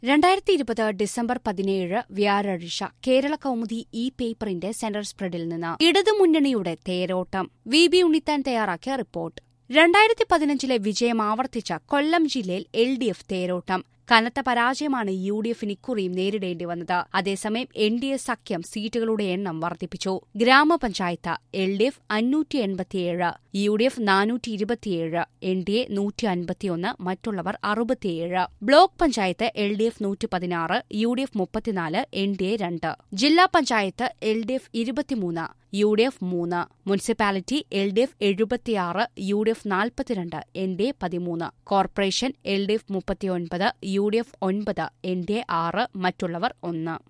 രണ്ടായിരത്തി ഇരുപത് ഡിസംബർ പതിനേഴ് വ്യാഴാഴ്ച കേരള കൗമുദി ഈ പേപ്പറിന്റെ സെന്റർ സ്പ്രെഡിൽ നിന്ന് ഇടതുമുന്നണിയുടെ തേരോട്ടം വി ബി ഉണ്ണിത്താൻ തയ്യാറാക്കിയ റിപ്പോർട്ട് രണ്ടായിരത്തി പതിനഞ്ചിലെ വിജയം ആവർത്തിച്ച കൊല്ലം ജില്ലയിൽ എൽ ഡി എഫ് തേരോട്ടം കനത്ത പരാജയമാണ് യു ഡി എഫിന് ഇക്കുറിയും നേരിടേണ്ടി വന്നത് അതേസമയം എൻ ഡി എ സഖ്യം സീറ്റുകളുടെ എണ്ണം വർദ്ധിപ്പിച്ചു ഗ്രാമപഞ്ചായത്ത് എൽ ഡി എഫ് അഞ്ഞൂറ്റി എൺപത്തിയേഴ് യു ഡി എഫ് നാനൂറ്റി ഇരുപത്തിയേഴ് എൻ ഡി എ നൂറ്റി അൻപത്തിയൊന്ന് മറ്റുള്ളവർ അറുപത്തിയേഴ് block panchayat L D F നൂറ്റി പതിനാറ് യു ഡി എഫ് മുപ്പത്തിനാല് എൻ ഡി എ രണ്ട് ജില്ലാ പഞ്ചായത്ത് എൽ ഡി എഫ് ഇരുപത്തിമൂന്ന് യു ഡി എഫ് മൂന്ന് മുനിസിപ്പാലിറ്റി എൽ ഡി എഫ് എഴുപത്തിയാറ് യു ഡി എഫ് നാൽപ്പത്തിരണ്ട് എൻ ഡി എ പതിമൂന്ന് കോർപ്പറേഷൻ എൽ ഡി എഫ് മുപ്പത്തിയൊൻപത് യു ഡി എഫ് ഒൻപത് എൻ ഡി എ ആറ് മറ്റുള്ളവർ ഒന്ന്